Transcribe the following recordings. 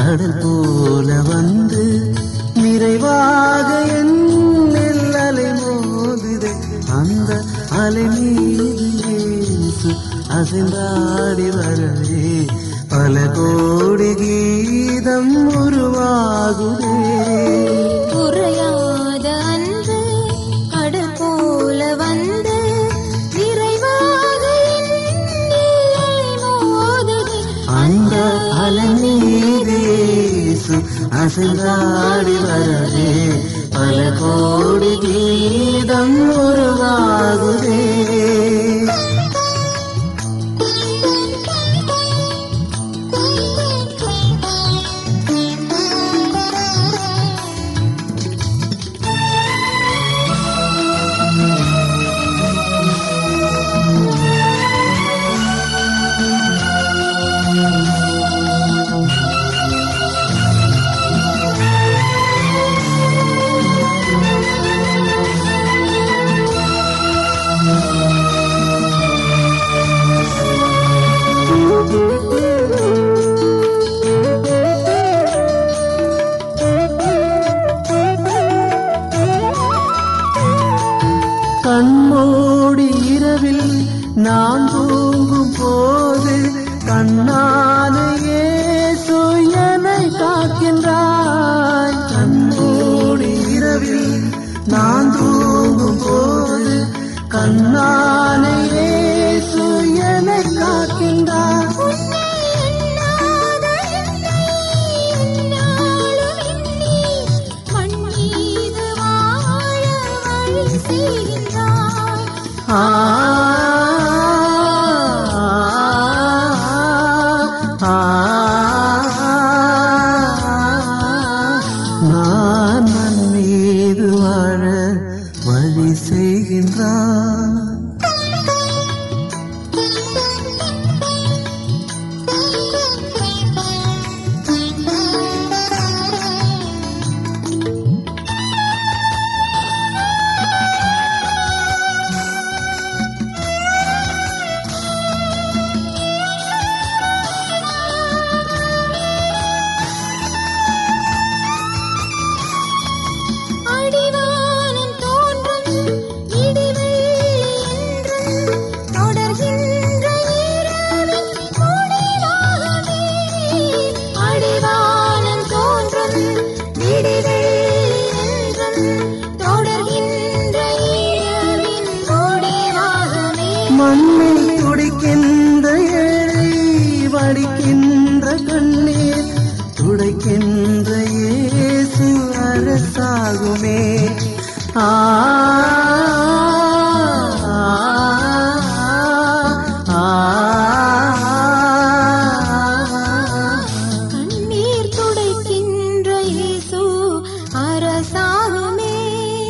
கடல் போல வந்து நிறைவாக என்னில் அலை மோதுதே அந்த அலை மீது இயேசு அசைந்தாடி வரவே பல கோடி கீதம் உருவாகுதே குறையாத அன்பு கடல் போல வந்து நிறைவாக என்னில் மோதுதே. அந்த அலை மீது இயேசு அசைந்தாடி வரவே பல கோடி கீதம் உருவாகுதே கண்மூடி இரவில் நான் தூங்கும் போது கண்ணான இயேசு என்னை காக்கின்றாய் கண்மூடி இரவில் நான் தூங்கும் போது கண்ணான இயேசு என்னை காக்கின்றாய் உன்னை எண்ணாத என்னை எந்நாளும் எண்ணி மண் மீது வாழ வழி செய்கின்றாய். ஆ ஆ, நான் மண் மீது வாழ வழி செய்கின்றான் அடிவானம் தோன்றும் இடிவெள்ளி என்றும் தொடர்கின்ற இரவின் முடிவாகவே. அடிவானம் தோன்றும் இடிவெள்ளி என்றும் தொடர்கின்ற இரவின் முடிவாகவே. மண்ணில் துடிக்கின்ற ஏழை வடிக்கின்ற கண்ணீர் துடைக்கின்ற இயேசு அரசாகுமே ஆ ஆ, கண்ணீர் துடைக்கின்ற இயேசு அரசாகுமே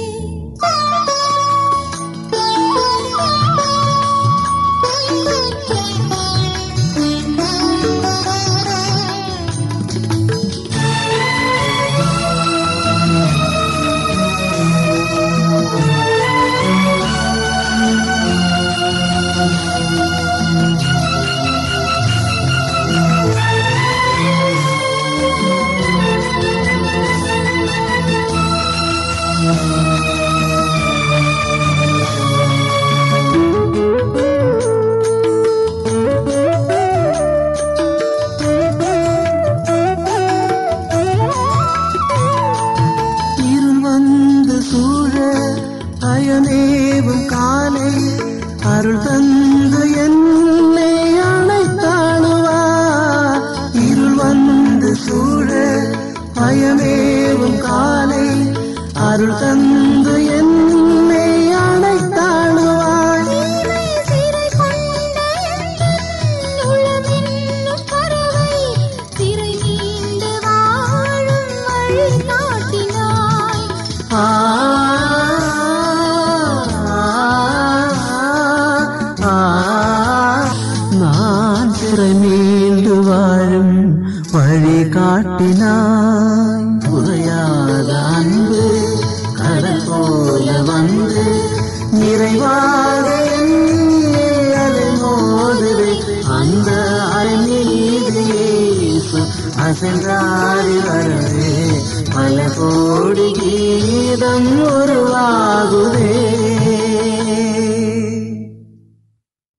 இருள் வந்து சூழ அயனேவும் காலை அருள் தந்து என்னை அணைத்தாணுவா இருள் வந்து சூழ அயனேவும் காலை அருள் தந்து என்னை அணைத்தாணுவாய் சிறை கொண்ட எந்தன் உளமென்னும் பறவை சிறை மீண்டு வாழும் வழி காட்டினாய் ஆ ஆ, நான் சிறை மீண்டு வாழும் வழி காட்டினாய் குறையாத அன்பு கடல் போல வந்து நிறைவாக என்னில் அலை மோதுவே அந்த அலை மீது இயேசு இயேசு அசைந்தாடி வரவே பல கோடி கீதம் உருவாகுதே